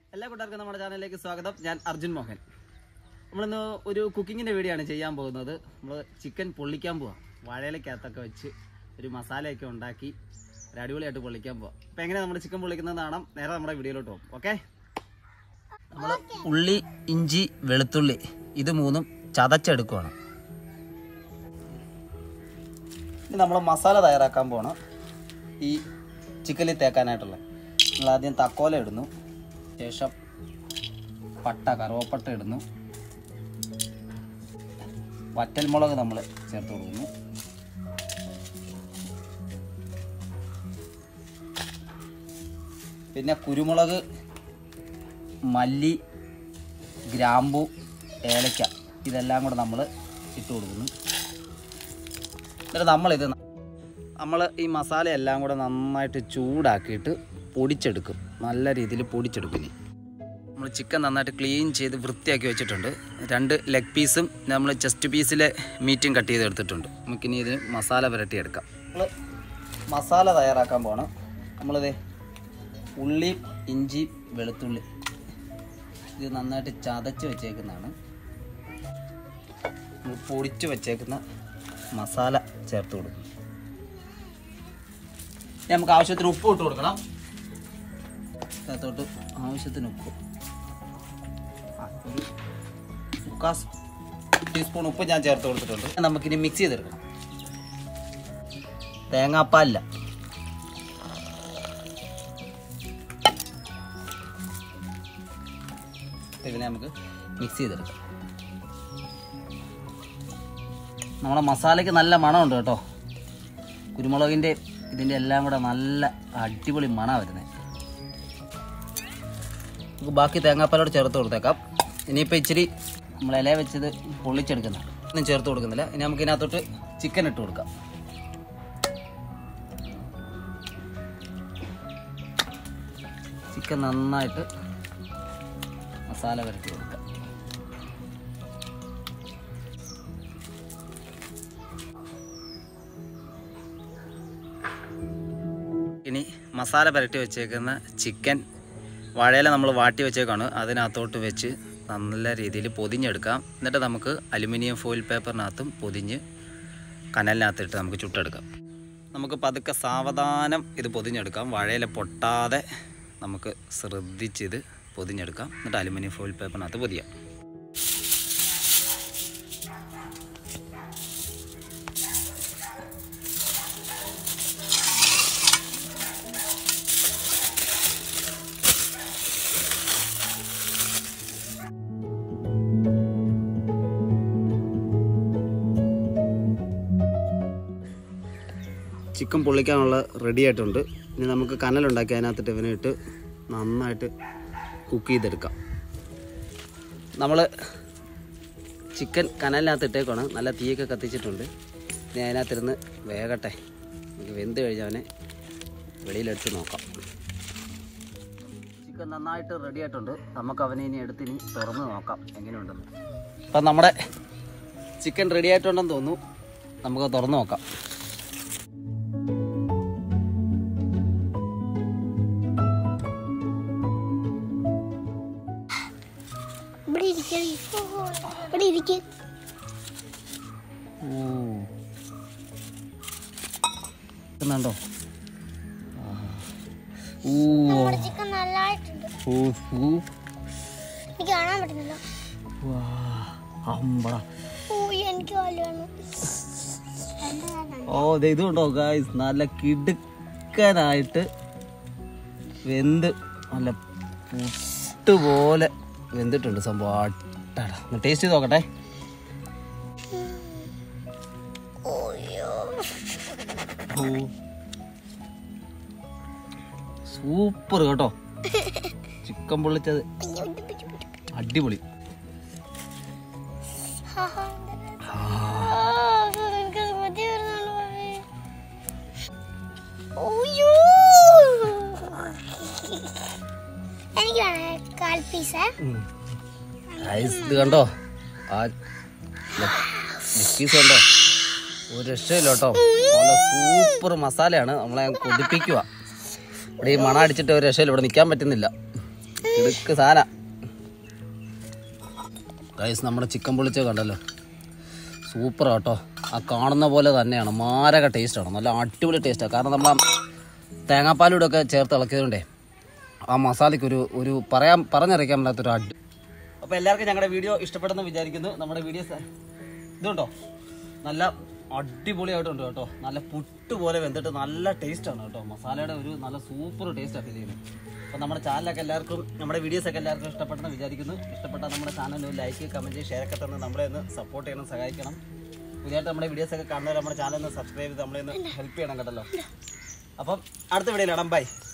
എല്ലാ കൂട്ടുകാർക്കും നമ്മുടെ ചാനലിലേക്ക് സ്വാഗതം ഞാൻ അർജുൻ മോഹൻ നമ്മളിന്ന് ഒരു കുക്കിങ്ങിൻ്റെ വീഡിയോ ആണ് ചെയ്യാൻ പോകുന്നത് നമ്മൾ ചിക്കൻ പൊള്ളിക്കാൻ പോവാം വാഴയിലക്കകത്തൊക്കെ വെച്ച് ഒരു മസാലയൊക്കെ ഉണ്ടാക്കി ഒരു അടിപൊളിയായിട്ട് പൊള്ളിക്കാൻ പോവാം അപ്പം എങ്ങനെ നമ്മൾ ചിക്കൻ പൊള്ളിക്കുന്നത് കാണാം നേരെ നമ്മുടെ വീഡിയോയിലോട്ട് പോകും ഓക്കെ നമ്മൾ ഉള്ളി ഇഞ്ചി വെളുത്തുള്ളി ഇത് മൂന്നും ചതച്ചെടുക്കുവാണ് ഇനി നമ്മൾ മസാല തയ്യാറാക്കാൻ പോകണം ഈ ചിക്കനിൽ തേക്കാനായിട്ടുള്ള നമ്മൾ ആദ്യം തക്കോല ഇടുന്നു ശേഷം പട്ട കറുവപ്പട്ട ഇടുന്നു വറ്റൽമുളക് നമ്മൾ ചേർത്ത് കൊടുക്കുന്നു പിന്നെ കുരുമുളക് മല്ലി ഗ്രാമ്പു ഏലക്ക ഇതെല്ലാം കൂടെ നമ്മൾ ഇട്ട് കൊടുക്കുന്നു എന്നിട്ട് നമ്മളിത് നമ്മൾ ഈ മസാല എല്ലാം കൂടെ നന്നായിട്ട് ചൂടാക്കിയിട്ട് പൊടിച്ചെടുക്കും നല്ല രീതിയിൽ പൊടിച്ചെടുക്കും ഇനി നമ്മൾ ചിക്കൻ നന്നായിട്ട് ക്ലീൻ ചെയ്ത് വൃത്തിയാക്കി വെച്ചിട്ടുണ്ട് രണ്ട് ലെഗ് പീസും നമ്മൾ ചെസ്റ്റ് പീസിലെ മീറ്റും കട്ട് ചെയ്ത് എടുത്തിട്ടുണ്ട് നമുക്കിനി ഇതിന് മസാല പുരട്ടിയെടുക്കാം നമ്മൾ മസാല തയ്യാറാക്കാൻ പോകണം നമ്മളിത് ഉള്ളി ഇഞ്ചി വെളുത്തുള്ളി ഇത് നന്നായിട്ട് ചതച്ച് വെച്ചേക്കുന്നതാണ് നമ്മൾ പൊടിച്ച് വെച്ചേക്കുന്ന മസാല ചേർത്ത് കൊടുക്കും ഇനി നമുക്ക് ആവശ്യത്തിന് ഉപ്പ് ഇട്ട് കൊടുക്കണം അതിനകത്തോട്ട് ആവശ്യത്തിന് ഉപ്പ് ആ, ഒരു മുക്കാൽ ടീസ്പൂൺ ഉപ്പ് ഞാൻ ചേർത്ത് കൊടുത്തിട്ടുണ്ട് നമുക്കിനി മിക്സ് ചെയ്തെടുക്കണം തേങ്ങാപ്പാലില്ല ഇതിനെ നമുക്ക് മിക്സ് ചെയ്തെടുക്കാം നമ്മുടെ മസാലയ്ക്ക് നല്ല മണമുണ്ട് കേട്ടോ കുരുമുളകിൻ്റെ ഇതിൻ്റെ എല്ലാം കൂടെ നല്ല അടിപൊളി മണമാണ് വരുന്നത് നമുക്ക് ബാക്കി തേങ്ങാപ്പാലോട് ചേർത്ത് കൊടുത്തേക്കാം ഇനിയിപ്പോൾ ഇച്ചിരി നമ്മൾ ഇല വെച്ചത് പൊള്ളിച്ചെടുക്കുന്ന ഒന്നും ചേർത്ത് കൊടുക്കുന്നില്ല ഇനി നമുക്ക് ഇതിനകത്തോട്ട് ചിക്കൻ ഇട്ട് കൊടുക്കാം ചിക്കൻ നന്നായിട്ട് മസാല വരട്ടി കൊടുക്കാം ഇനി മസാല പുരട്ടി വെച്ചേക്കുന്ന ചിക്കൻ വാഴയില നമ്മൾ വാട്ടി വെച്ചേക്കാണ് അതിനകത്തോട്ട് വെച്ച് നല്ല രീതിയിൽ പൊതിഞ്ഞെടുക്കാം എന്നിട്ട് നമുക്ക് അലുമിനിയം ഫോയിൽ പേപ്പറിനകത്തും പൊതിഞ്ഞ് കനലിനകത്തിട്ട് നമുക്ക് ചുട്ടെടുക്കാം നമുക്ക് പതുക്കെ സാവധാനം ഇത് പൊതിഞ്ഞെടുക്കാം വാഴയില പൊട്ടാതെ നമുക്ക് ശ്രദ്ധിച്ചിത് പൊതിഞ്ഞെടുക്കാം എന്നിട്ട് അലുമിനിയം ഫോയിൽ പേപ്പറിനകത്ത് പൊതിയാം ചിക്കൻ പൊള്ളിക്കാനുള്ള റെഡി ആയിട്ടുണ്ട് ഇനി നമുക്ക് കനലുണ്ടാക്കി അതിനകത്തിട്ട് ഇവനെ ഇട്ട് നന്നായിട്ട് കുക്ക് ചെയ്തെടുക്കാം നമ്മൾ ചിക്കൻ കനലിനകത്ത് ഇട്ടേക്കാണ് നല്ല തീയൊക്കെ കത്തിച്ചിട്ടുണ്ട് ഇനി അതിനകത്തിരുന്ന് വേഗട്ടെ നമുക്ക് വെന്ത് കഴിഞ്ഞവനെ വെളിയിലെടുത്ത് നോക്കാം ചിക്കൻ നന്നായിട്ട് റെഡി ആയിട്ടുണ്ട് നമുക്ക് അവനെ ഇനി എടുത്തിനി തുറന്ന് നോക്കാം എങ്ങനെയുണ്ടെന്ന് അപ്പം നമ്മുടെ ചിക്കൻ റെഡി ആയിട്ടുണ്ടെന്ന് തോന്നുന്നു നമുക്ക് തുറന്ന് നോക്കാം ഇവിടെ ഇരിക്കടി ഇവിടെ ഇരിക്ക ണ്ടോ നമ്മുടെ ചിക്കൻ നല്ലതായിട്ടുണ്ട് എനിക്ക് കാണാൻ പറ്റുന്നില്ല ഓ എനിക്ക് വലുതാണ് ഓ ദേ ഇത് കണ്ടോ ഗായ്സ് നല്ല കിടുക്കനായിട്ട് വെന്ത് നല്ല പുട്ട് പോലെ വെന്തിട്ടുണ്ട് സംഭവം അട്ടടാ ഒന്ന് ടേസ്റ്റ് ചെയ്ത് നോക്കട്ടെ ഓയ്യോ സൂപ്പർ കേട്ടോ ചിക്കൻ പൊള്ളിച്ചത് അയ്യോ, ഇത് പിടി, പിടി, പിടി. അടിപൊളി ഹാ, ഹാ, എന്താ? ആ, എനിക്ക് മതി വരുന്നുള്ളൂ ബാബേ. ഓയ്യോ എനിക്ക് വേണേ കാൽ പീസേ ഗായ്സ് ഇത് കണ്ടോ ആ പീസ് കണ്ടോ ഒരു രക്ഷയില്ല കേട്ടോ നല്ല സൂപ്പർ മസാലയാണ് നമ്മളെ കൊതിപ്പിക്കുക ഇവിടെ ഈ മണ അടിച്ചിട്ട് ഒരു രക്ഷയില്ല ഇവിടെ നിൽക്കാൻ പറ്റുന്നില്ല ഇടുക്ക് സാര ഗൈസ് നമ്മുടെ ചിക്കൻ പൊളിച്ച കണ്ടല്ലോ സൂപ്പർ കേട്ടോ ആ കാണുന്ന പോലെ തന്നെയാണ് മാരക ടേസ്റ്റാണ് നല്ല അടിപൊളി ടേസ്റ്റാണ് കാരണം നമ്മൾ തേങ്ങാപ്പാലൂടെ ഒക്കെ ചേർത്ത് ഇളക്കിയതുകൊണ്ടേ ആ മസാലയ്ക്ക് ഒരു ഒരു പറയാൻ പറഞ്ഞറിയിക്കാൻ പറ്റാത്തൊരു അടി അപ്പോൾ എല്ലാവർക്കും ഞങ്ങളുടെ വീഡിയോ ഇഷ്ടപ്പെടുന്നു വിചാരിക്കുന്നു നമ്മുടെ വീഡിയോസ് ഇതുണ്ടോ നല്ല അടിപൊളിയായിട്ടുണ്ട് കേട്ടോ നല്ല പുട്ട് പോലെ വെന്തിട്ട് നല്ല ടേസ്റ്റാണ് കേട്ടോ മസാലയുടെ ഒരു നല്ല സൂപ്പർ ടേസ്റ്റാണ് ഫീൽ ചെയ്യുന്നത് അപ്പോൾ നമ്മുടെ ചാനലൊക്കെ എല്ലാവർക്കും നമ്മുടെ വീഡിയോസൊക്കെ എല്ലാവർക്കും ഇഷ്ടപ്പെട്ടെന്ന് വിചാരിക്കുന്നു ഇഷ്ടപ്പെട്ടാൽ നമ്മുടെ ചാനൽ ലൈക്ക് കമൻറ്റ് ഷെയർ ഒക്കെ തന്ന് നമ്മളെ ഒന്ന് സപ്പോർട്ട് ചെയ്യണം സഹായിക്കണം പുതിയതായിട്ട് നമ്മുടെ വീഡിയോസൊക്കെ കാണുന്നവർ നമ്മുടെ ചാനൽ ഒന്ന് സബ്സ്ക്രൈബ് ചെയ്ത് നമ്മളെ ഒന്ന് ഹെൽപ്പ് ചെയ്യണം കേട്ടല്ലോ അപ്പം അടുത്ത വീഡിയോയിലാണ് ബൈ